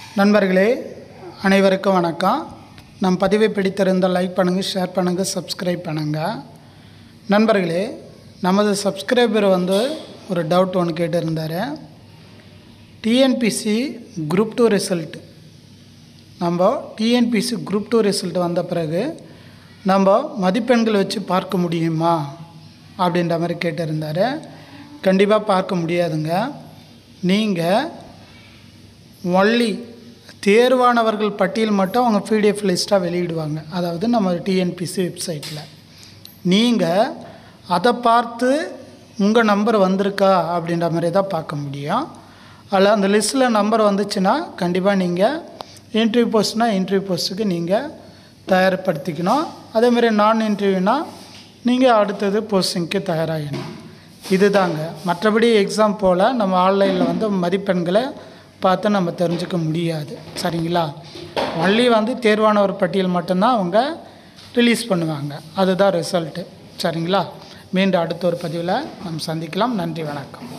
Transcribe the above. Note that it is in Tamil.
நண்பர்களே அனைவருக்கும் வணக்கம் நம் பதிவை பிடித்திருந்தால் லைக் பண்ணுங்கள் ஷேர் பண்ணுங்கள் சப்ஸ்கிரைப் பண்ணுங்கள் நண்பர்களே நமது சப்ஸ்கிரைபர் வந்து ஒரு டவுட் ஒன்று கேட்டிருந்தார் டிஎன்பிசி குரூப் டூ ரிசல்ட் நம்ம டிஎன்பிசி குரூப் டூ ரிசல்ட் வந்த பிறகு நம்ம மதிப்பெண்கள் வச்சு பார்க்க முடியுமா அப்படின்ற மாதிரி கேட்டிருந்தார் கண்டிப்பாக பார்க்க முடியாதுங்க நீங்கள் ஒன்லி தேர்வானவர்கள் பட்டியல் மட்டும் அவங்க பிடிஎஃப் லிஸ்ட்டாக வெளியிடுவாங்க அதாவது நம்ம டிஎன்பிசி வெப்சைட்டில் நீங்கள் அதை பார்த்து உங்கள் நம்பர் வந்திருக்கா அப்படின்ற மாதிரி தான் பார்க்க முடியும் அதில் அந்த லிஸ்ட்டில் நம்பர் வந்துச்சுன்னா கண்டிப்பாக நீங்கள் இன்டர்வியூ போஸ்ட்னால் இன்டர்வியூ போஸ்ட்டுக்கு நீங்கள் தயார்படுத்திக்கணும் அதேமாதிரி நான் இன்டர்வியூனா நீங்கள் அடுத்தது போஸ்டிங்க்கு தயாராகணும் இதுதாங்க மற்றபடி எக்ஸாம் போல் நம்ம ஆன்லைனில் வந்து மதிப்பெண்களை பார்த்து நம்ம தெரிஞ்சுக்க முடியாது சரிங்களா ஒன்லி வந்து தேர்வானவர் பட்டியல் மட்டும்தான் அவங்க ரிலீஸ் பண்ணுவாங்க அதுதான் ரிசல்ட்டு சரிங்களா மீண்டும் அடுத்த ஒரு பதிவில் நம்ம சந்திக்கலாம் நன்றி வணக்கம்